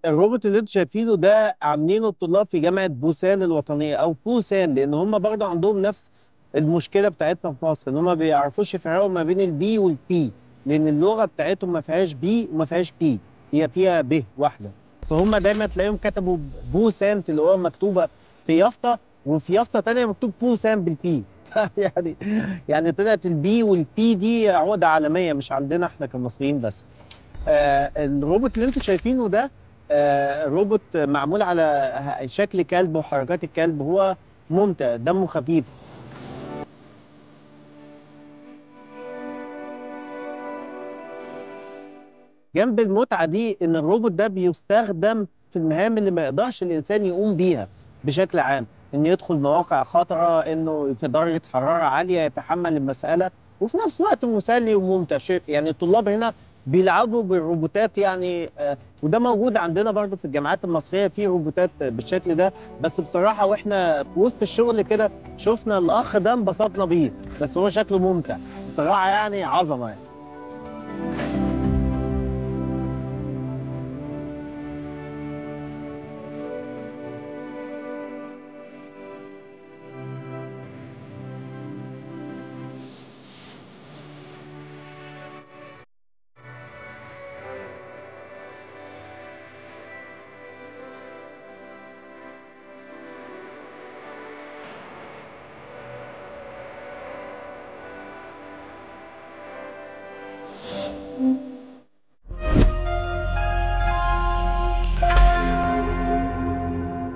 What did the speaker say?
الروبوت اللي انتوا شايفينه ده عاملينه الطلاب في جامعه بوسان الوطنيه او بوسان لان هم برضه عندهم نفس المشكله بتاعتنا في مصر ان هم ما بيعرفوش يفرقوا ما بين البي والبي لان اللغه بتاعتهم ما فيهاش بي وما فيهاش بي هي فيها ب واحده فهم دايما تلاقيهم كتبوا بوسان اللي هو مكتوبه في يافطه وفي يافطه ثانيه مكتوب بوسان بالبي يعني يعني طلعت البي والبي دي عقده عالميه مش عندنا احنا كمصريين بس آه الروبوت اللي انتوا شايفينه ده آه روبوت معمول على شكل كلب وحركات الكلب هو ممتع دمه خفيف جنب المتعه دي ان الروبوت ده بيستخدم في المهام اللي ما يقدرش الانسان يقوم بيها بشكل عام انه يدخل مواقع خطره انه في درجه حراره عاليه يتحمل المساله وفي نفس الوقت مسلي وممتع يعني الطلاب هنا بيلعبوا بالروبوتات يعني آه وده موجود عندنا برضو في الجامعات المصريه في روبوتات بالشكل ده بس بصراحه واحنا في وسط الشغل كده شفنا الاخ ده انبسطنا بيه بس هو شكله ممتع بصراحه يعني عظمه يعني